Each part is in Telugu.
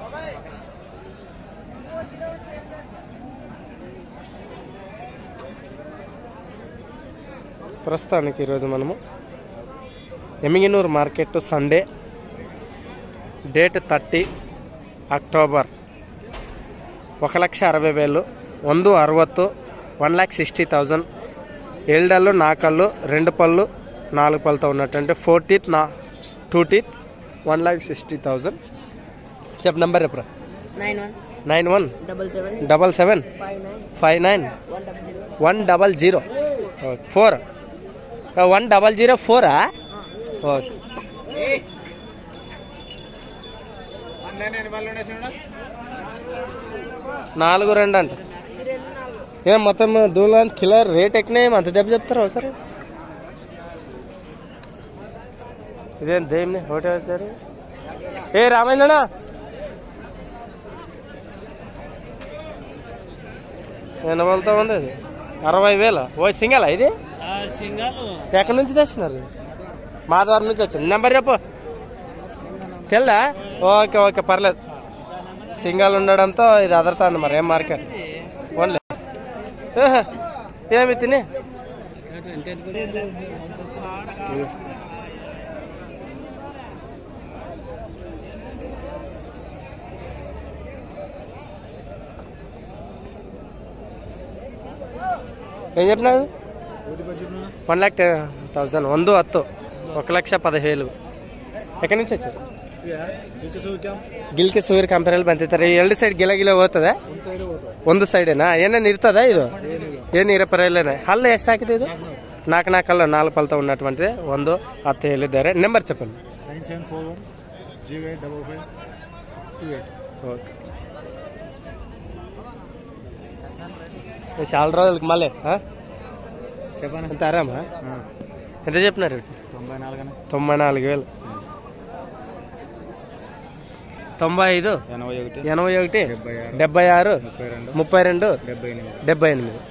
ప్రస్తుతానికి ఈరోజు మనము Yemmiganur market Sunday date thirty October ఒక లక్ష అరవై వేలు ಒಂದು ಅರವತ್ತು వన్ ల్యాక్ సిక్స్టీ థౌజండ్ ఏళ్ళళ్ళు నాకళ్ళు రెండు పళ్ళు నాలుగు పళ్ళతో ఉన్నట్టు ఫోర్ టీత్ నా two teeth one lakh sixty thousand చెప్పు నెంబర్ ఎప్పుడు nine one nine one double seven double seven five nine five nine one double zero one double zero four one double zero ఫోరా ఓకే నాలుగు రెండు అంట ఏం మొత్తం దూలం కిలో రేట్ ఎక్కినాయి అంత దెబ్బ చెప్తారా ఒకసారి ఇదేం దేన్ని ఒకటే వచ్చారు ఏ రామేంద్రనా ఎన్ని వందలతో ఉంది ఇది అరవై వేలు ఓ సింగల్ ఇది సింగల్ ఎక్కడి నుంచి తెస్తున్నారు మాధవరం నుంచి వచ్చింది నెంబర్ చెప్పు తెల్దా ఓకే ఓకే పర్లేదు సింగల్ ఉండడంతో ఇది అదరుతుంది మరి ఏం మార్కెట్ ఓన్లీ ఏహే, ఏమి తిని ఏం చెప్పినావు వన్ ల్యాక్ థౌజండ్ ಒಂದು ಹತ್ತು ఒక లక్ష పదివేలు ఎక్కడి నుంచి వచ్చారు ಗಿಲ್ಕಿ ಸೂರ್ಯ ಕಂಪನಿಯಲ್ಲಿ ಬಂದಿರ್ತಾರೆ ಈ ಎರಡು ಸೈಡ್ ಗಿಲ ಗಿಲ ಹೋಗ್ತದೆ ಒಂದು ಸೈಡೇನಾ ಏನೇನು ಇರ್ತದ ಇದು ಏನು ಇರೋ ಪರವಾಗಿಲ್ಲ ಹಲ್ಲು ಎಷ್ಟು ಹಾಕಿದೆ ಇದು ನಾಲ್ಕು ನಾಲ್ಕಲ್ಲ ನಾಲ್ಕು ಪಲ್ತ ఉన్నటువంటిది ಒಂದು ಹತ್ತು ಹೇಳಿದ್ದಾರೆ నెంబర్ చెప్పండి nine seven four one zero eight double five two eight okay చాలా రోజులకి మళ్ళీ ఆ? చెప్పండి ఎంత ఆరామా ఎంత చెప్పినారు తొంభై నాలుగు తొంభై నాలుగు వేలు తొంభై ఐదు ఎనభై ఒకటి ఎనభై ఒకటి డెబ్బై ఆరు డెబ్బై ఆరు ముప్పై రెండు ముప్పై రెండు డెబ్బై ఎనిమిది డెబ్బై ఎనిమిది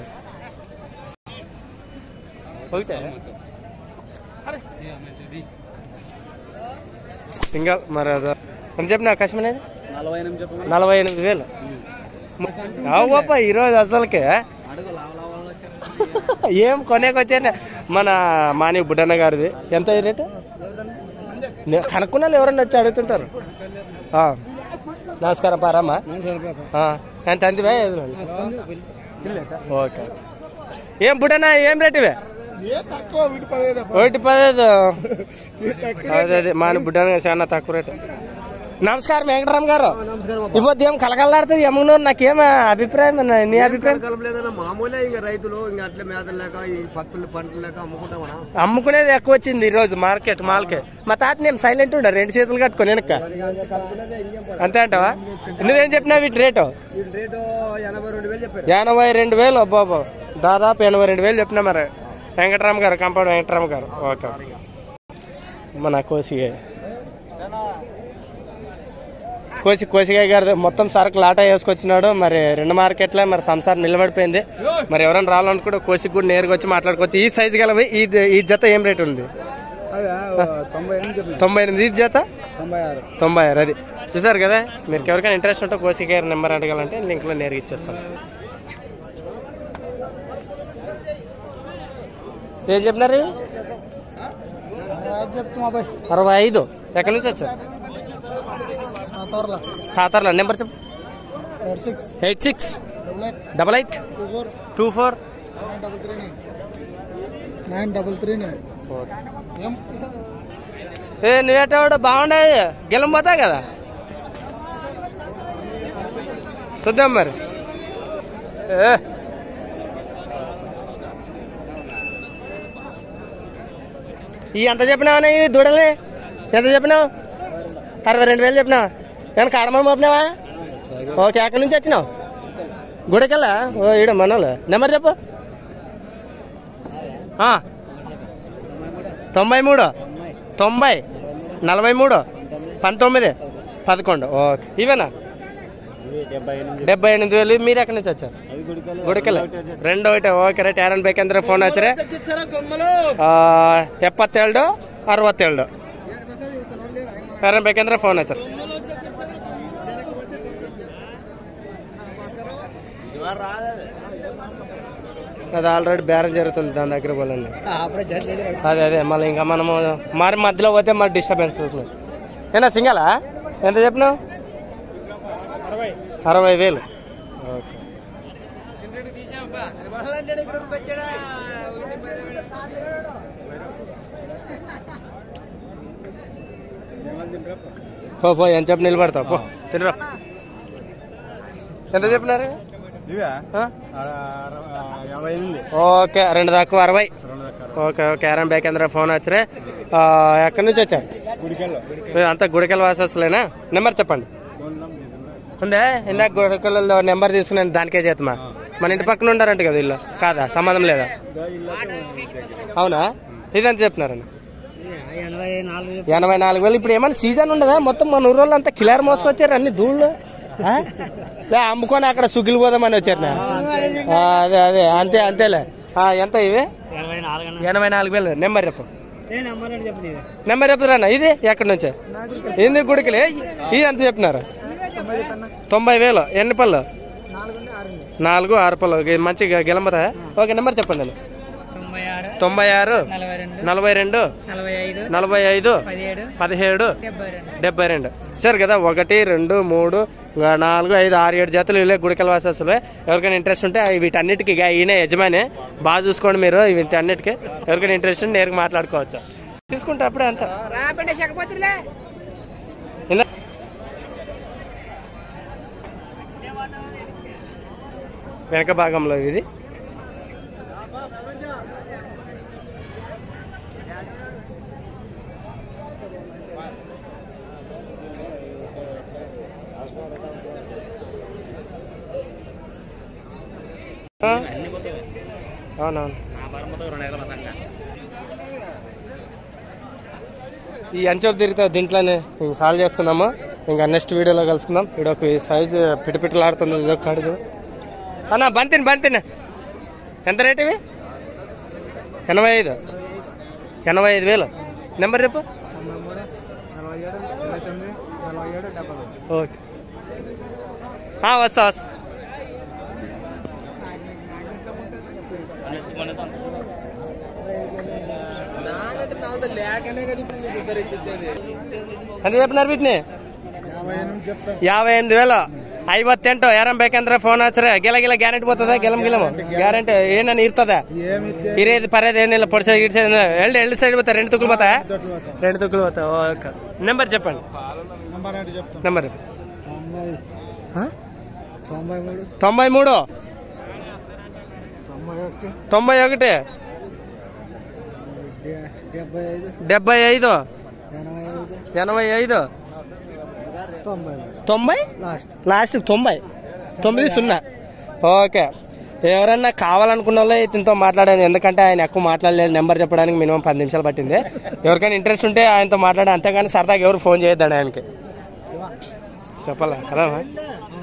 ఓకే సింగల్ మరి అది ఎంత చెప్పిన అవకాశం అనేది నలభై ఎనిమిది చెప్పండి నలభై ఎనిమిది వేలు అవ్వప్ప ఈరోజు అసలుకే అడుగు లావ లావ వచ్చారు ఏం కొనేకొచ్చాను మన మాని బుడ్డన్న గారిది ఎంత ఈ రేటు నే- కనుక్కున్నా ఎవరన్నా వచ్చి అడుగుతుంటారు ఆ. నమస్కారం పారమ్మా ఆ. ఎంత అందివే ఓకే ఏం బుడ్డన్నా ఏం రేటు ఇవే ఒకటి పదహైదు అదే అదే మాని బుడ్డన్న చాలా తక్కువ రేటు నమస్కారం వెంకటరామ్ గారు ఇవ్వద్దు ఏం కలకలాడుతుంది ఎమ్మనూరు నాకేం అభిప్రాయం అన్న? నీ అభిప్రాయం కలపలేదన్న మామూలే ఇంకా రైతులు ఇంకా అట్లా మేతలు లేక ఈ పత్తులు పంటలు లేక అమ్ముకుంటామన్నా అమ్ముకునేది ఎక్కువ వచ్చింది ఈ రోజు మార్కెట్ మాల్కే మా తాత నేను సైలెంట్ ఉండ రెండు చేతులు కట్టుకొని వెనక కలుపుకునేదే ఇంకేం అంతే అంటావా నువ్వేం చెప్పినావు వీటి రేటు వీటి రేటు ఎనభై రెండు వేలు చెప్పారు ఎనభై రెండు వేలు అబ్బాబా దాదాపు ఎనభై రెండు వేలు చెప్పినా మరి వెంకటరామ గారు కంపౌండ్ వెంకటరామ గారు ఓకే మన కోసిగా కోసి కోసిగాయ గారు మొత్తం సరుకు లాటా వేసుకొచ్చినాడు మరి రెండు మార్కెట్లే మరి సంసారం నిలబడిపోయింది మరి ఎవరైనా రావాలనుకుంటే కోసికి కూడా నేరుగా వచ్చి మాట్లాడుకోవచ్చు ఈ సైజు గలవి ఈ ఈ జత ఏం రేట్ ఉంది తొంభై ఎనిమిది చెప్పండి తొంభై ఎనిమిది ఈ జత తొంభై ఆరు తొంభై ఆరు అది చూసారు కదా మీరు ఎవరికైనా ఇంట్రెస్ట్ ఉంటే కోసి గారి నెంబర్ అడగాలంటే లింక్లో నేరుగా ఇచ్చేస్తాను ఏం చెప్పినారు అరవై ఐదు ఎక్కడి నుంచి వచ్చారు సాతార్లో నెంబర్ చెప్పు eight six double eight two four nine double three nine ఏ నువ్వేటవాడు బాగుండే గెలం పోతాయి కదా చూద్దాం మరి ఏ. ఈ ఎంత చెప్పినావు ఈ దూడల్ని ఎంత చెప్పినావు అరవై రెండు వేలు చెప్పినావు నేను కాడమని మోపినావా ఓకే ఎక్కడి నుంచి వచ్చినావు గుడికెళ్ళా ఓ ఈడ మనోళ్ళు నెంబర్ చెప్పు ఆ. తొంభై మూడు తొంభై నలభై మూడు పంతొమ్మిది పదకొండు ఓకే ఇవేనా డెబ్బై ఎనిమిది డెబ్బై ఎనిమిది వేలు మీరు ఎక్కడి నుంచి వచ్చారు అది గుడికల్ గుడికెళ్ళ రెండు ఒకటి ಓಕೆ ರೈಟ್ ಯಾರನ್ನ ಬೇಕಂದ್ರೆ ಫೋನ್ ಹಚ್ಚ್ರಿ ಆ, ಎಪ್ಪತ್ತೇಳು ಅರವತ್ತೇಳು ಯಾರನ್ನ ಬೇಕಂದ್ರೆ ಫೋನ್ ಹಚ್ಚ್ರಿ అది ఆల్రెడీ బేరం జరుగుతుంది దాని దగ్గర పోలండి అదే అదే మళ్ళీ ఇంకా మనము మరి మధ్యలో పోతే మరి డిస్టర్బెన్స్ అవుతుంది ఏనా సింగలా ఎంత చెప్పినావు అరవై వేలు ఓకే పో పో ఎంత చెప్పి నిలబడతావు పో తినరా ఎంత చెప్పినారు ఇవా ఆ? యాభై ఎనిమిది ఓకే రెండు దాకా అరవై రెండు రకాలు ఓకే ఓకే ఆరాం బేకేంద్ర ఫోన్ వచ్చరే ఆ, ఎక్కడి నుంచి వచ్చారు గుడికెళ్ళు మీరు అంతా గుడికల్ వాసస్లేనా నెంబర్ చెప్పండి ఉందే ఇందాక గుడికల్లో నెంబర్ తీసుకున్నాను దానికే చేతమా మన ఇంటి పక్కన ఉండారంట కదా ఇల్లు కాదా సంబంధం లేదా అవునా ఇదంతా చెప్తున్నారన్న ఎనభై నాలుగు వేలు ఇప్పుడు ఏమైనా సీజన్ ఉండదా మొత్తం మన ఊరోళ్ళు అంతా కిలార్ మోసుకొచ్చారు అన్ని ధూళ్ళు ఆ? లే అమ్ముకొని అక్కడ సుగ్గిలు పోదామని వచ్చారు నా ఆ, అదే అదే అంతే అంతేలే ఆ, ఎంత ఇవి ఎనభై నాలుగు వేలు నెంబర్ చెప్పు నెంబర్ చెప్తారన్న ఇది ఎక్కడి నుంచి ఏంది గుడికిలే ఇది ఎంత చెప్పినారు తొంభై వేలు ఎన్ని పళ్ళు నాలుగు ఆరు పళ్ళు ఇది మంచిగా గెలంబరా ఓకే నెంబర్ చెప్పండి అన్న తొంభై ఆరు తొంభై ఆరు నలభై రెండు నలభై రెండు నలభై ఐదు నలభై ఐదు పదిహేడు పదిహేడు డెబ్బై రెండు డెబ్బై రెండు సరే కదా ఒకటి రెండు మూడు ఇంకా నాలుగు ఐదు ఆరు ఏడు జతలు ఇవే గుడికల వాసస్సులు ఎవరికైనా ఇంట్రెస్ట్ ఉంటే అవి వీటన్నిటికీ ఇక ఈయన యజమాని బాగా చూసుకోండి మీరు వీటన్నిటికీ ఎవరికైనా ఇంట్రెస్ట్ ఉంటే నేరుగా మాట్లాడుకోవచ్చు తీసుకుంటే అప్పుడే అంత ఇందా- వెనక భాగంలో ఇది ఆ? అవునవును ఈ అంచోపు తిరిగితే దీంట్లోనే ఇంక సాల్వ్ చేసుకుందాము ఇంకా నెక్స్ట్ వీడియోలో కలుసుకుందాం ఇక్కడ ఒక సైజు పిటపిటలాడుతుంది ఇదొక కడుగు అన్న బంతిని బంతిని ఎంత రేట్ ఇవి ఎనభై ఐదు ఎనభై ఐదు వేలు నెంబర్ చెప్పు ఓకే ఆ, వస్తా వస్తా లేకనే కదా ఇప్పుడు మీకు ఇద్దరు ఎక్కించేది ఎంత చెప్పినారు వీటిని యాభై ఎనిమిది చెప్తాను యాభై ఎనిమిది వేలు ಐವತ್ತೆಂಟು ಯಾರನ್ ಬೇಕಂದ್ರೆ ಫೋನ್ ಹಚ್ಚ್ರೆ ಗೆಲ ಗಿಲ ಗ್ಯಾರಂಟಿ ಬರ್ತದ ಗೆಲಮ್ ಗಿಲಮ್ ಗ್ಯಾರಂಟಿ ಏನನ್ನ ಇರ್ತದ ఏమి ಇರೇದು ಪರ್ಯಾದ ಏನಿಲ್ಲ పొడిసే గిడిసే ఎల్లు ఎల్లు సైడ్ పోతా రెండు తుక్కులు పోతా తోటలు పోతాం రెండు తుక్కులు పోతా ఓకే నెంబర్ చెప్పండి నంబర్ అంటే చెప్తాం నెంబర్ తొంభై తొంభై మూడు తొంభై మూడు తొంభై ఒకటి తొంభై ఒకటి డె- డెబ్బై ఐదు డెబ్బై ఐదు ఎనభై ఐదు ఎనభై ఐదు తొంభై తొంభై లాస్ట్ లాస్ట్ తొంభై తొమ్మిది సున్నా ఓకే ఎవరన్నా కావాలనుకున్న వాళ్ళే ఇతనితో మాట్లాడాను ఎందుకంటే ఆయన ఎక్కువ మాట్లాడలేదు నెంబర్ చెప్పడానికి మినిమం పది నిమిషాలు పట్టింది ఎవరికైనా ఇంట్రెస్ట్ ఉంటే ఆయనతో మాట్లాడే అంతేగాని సరదాగా ఎవరు ఫోన్ చేయొద్దండి ఆయనకి చెప్పాలా కదా